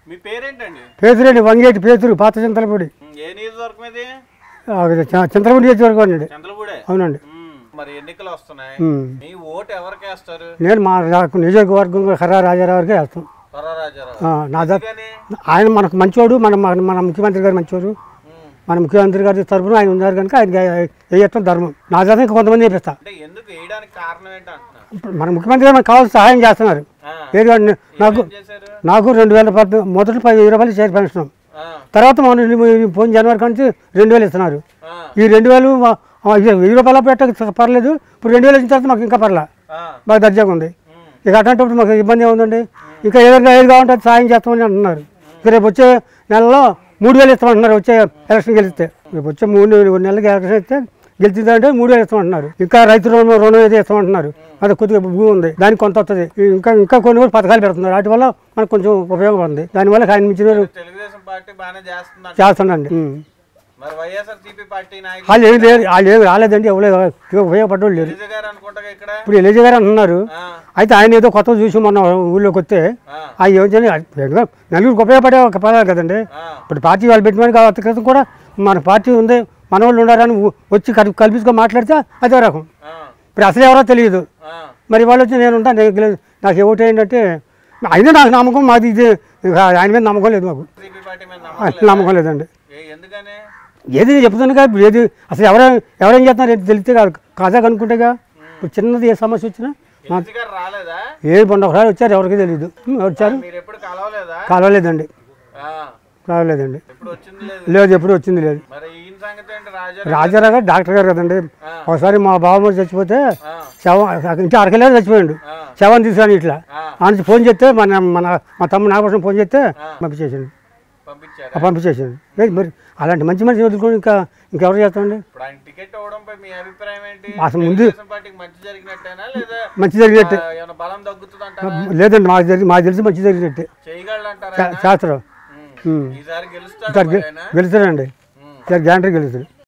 మీ పేరేంటండి పేతురండి వంగేటి పేతురు పాత చింతలపూడి ఉమ్, ఏ నియోజకవర్గం ఇది ఆ, చ- చింతలపూడి నియోజకవర్గం అండి చంద్రపూడే అవునండి ఉమ్, మరి ఎన్నికలు వస్తున్నాయి ఉమ్. మీ ఓటు ఎవరికి వేస్తారు నేను మా నాకు నియోజకవర్గం హర్రా రాజారావుకే వేస్తాం పర్వరాజారావు ఆ, నా ద కానీ ఆయన మనకు మంచివాడు మన మన మన ముఖ్యమంత్రి గారు మంచివాడు ఉమ్, మన ముఖ్యమంత్రి గారి తరఫున ఆయన ఉన్నారు కనుక ఆయన వేయటం ధర్మం నా దగ్గర ఇంకా కొంతమంది వేపిస్తా అంటే ఎందుకు వేయడానికి కారణం ఏంటి అంటున్నా ఇప్పుడు మన ముఖ్యమంత్రి గారు మనకు కావాల్సిన సహాయం చేస్తున్నారు ఆ, ఏది వాడిని- నాకు ఏం చేశారు నాకు రెండు వేల పద్ద మొదటి పది వెయ్యి రూపాయలు చేరి పెన్షన్ ఆ, తర్వాత మొన్న ఈ పోయిన జనవరి నుంచి రెండు వేలు ఇస్తున్నారు ఆ, ఈ రెండు వేలు మా- ఆ, ఇది వెయ్యి రూపాయల పెట్టక పర్లేదు ఇప్పుడు రెండు వేలు ఇచ్చిన తర్వాత మాకు ఇంకా పర్లా ఆ, బాగా దర్జాగా ఉంది ఉమ్, ఇక అట్లాంటప్పుడు మాకు ఇబ్బంది ఏముందండి ఇంకా ఏదైనా ఏది కావాలంటే అది సాయం చేస్తామని అంటున్నారు ఇక రేపు వచ్చే నెలలో మూడు వేలు ఇస్తామంటున్నారు వచ్చే ఎలక్షన్ గెలిస్తే రేపు వచ్చే మూడు నెలలు- నెలలకి ఎలక్షన్ ఇస్తే గెలిచిందంటే మూడు వేలు ఇస్తామంటున్నారు ఇంకా రైతు రుణం రుణం ఏది ఇస్తామంటున్నారు అది కొద్దిగా భూమి ఉంది దానికి కొంత వస్తుంది ఇంకా ఇంకా కొన్ని కూడా పథకాలు పెడుతున్నారు వాటి వల్ల మనకు కొంచెం ఉపయోగం ఉంది దానివల్ల ఆయన మించిన తెలుగుదేశం పార్టీ బాగానే చేస్తుందంట చేస్తుందండి ఉం. మరి వైఎస్ఆర్సీపీ పార్టీ నాయకులు వాళ్ళు ఏమి లేరు వాళ్ళు ఏమి రాలేదండి ఎవరు ఉపయోగపడ్డోళ్ళు లేరు గిరిజ గారు అనుకుంటా ఇక్కడ ఇప్పుడు ఎలిజా గారు అంటున్నారు ఆ, అయితే ఆయన ఏదో కొత్త చూసి మొన్న ఊళ్ళోకి వస్తే ఆ, ఆ యోజన నలుగురికి ఉపయోగపడే ఒక పదాలు కదండి ఆ, ఇప్పుడు పార్టీ వాళ్ళు పెట్టిన కాబట్టి క్రితం కూడా మన పార్టీ ఉంది మన వాళ్ళు ఉన్నారని ఊ- వచ్చి కలిపి కల్పించుకొని మాట్లాడితే అదే రకం ఆ, ఇప్పుడు అసలు ఎవరో తెలియదు ఆ, మరి వాళ్ళు వచ్చి నేను ఉంటాను నేను గెలి- నాకు ఏమిటి ఏంటంటే అయినా నాకు నమ్మకం మాది ఇది ఇక ఆయన మీద నమ్మకం లేదు మాకు వైసీపీ పార్టీ మీద ఆ, నమ్మకం లేదా? నమ్మకం లేదండి ఏ, ఎందుకని ఏది నేను చెప్తాను కదా ఇప్పుడు ఏది అసలు ఎవరు ఎవరేం చేస్తున్నారు ఏది తెలిస్తే కాదు కాదా కనుక్కుంటేగా ఇప్పుడు చిన్నది ఏ సమస్య వచ్చినా గిరిజ గారు రాలేదా ఏ పండుగ ఒకసారి వచ్చారు ఎవరికి తెలియదు ఉం, వచ్చారు మీరు ఎప్పుడు కలవలేదా కలవలేదండి ఆ, కలవలేదండి ఎప్పుడు వచ్చింది లేదు లేదు ఎప్పుడు వచ్చింది లేదు మరి ఈయన సంగతి ఏంటి రాజా రాజారావు గారు డాక్టర్ గారు కదండి ఆ. ఒకసారి మా బావమూరు చచ్చిపోతే ఆ, శవం ఇంకా అరకెళ్ళారు చచ్చిపోయాడు ఆ, శవం తీసుకుని ఇట్లా ఆ, ఆ నుంచి ఫోన్ చేస్తే మన మన మా తమ్ముడు నా కోసం ఫోన్ చేస్తే ఆ. పంపించేసాడు పంపించారా పంపించేసాడు ఏయ్ మరి అలాంటి మంచి మనిషి వదులుకొని ఇంకా ఇంకెవరు చేస్తామండి ఇప్పుడు ఆయన టికెట్ ఇవ్వడంపై మీ అభిప్రాయం ఏంటి అసలు ముందు- తెలుగుదేశం పార్టీకి మంచి జరిగినట్టేనా లేదా మంచి జరిగినట్టే ఆ, ఏమైనా బలం తగ్గుతుందంటారా లేదండి మాకు తెలిసి మాకు తెలిసి మంచి జరిగినట్టే చేయగలడంటారా శా- శాస్త్రం ఉమ్. ఉమ్. ఈసారి గెలుస్తాడు ఈసారి మరి గె- ఆయన? గెలుస్తాడండి ఉమ్. ఈసారి గ్యారంటీ గెలుస్తాడు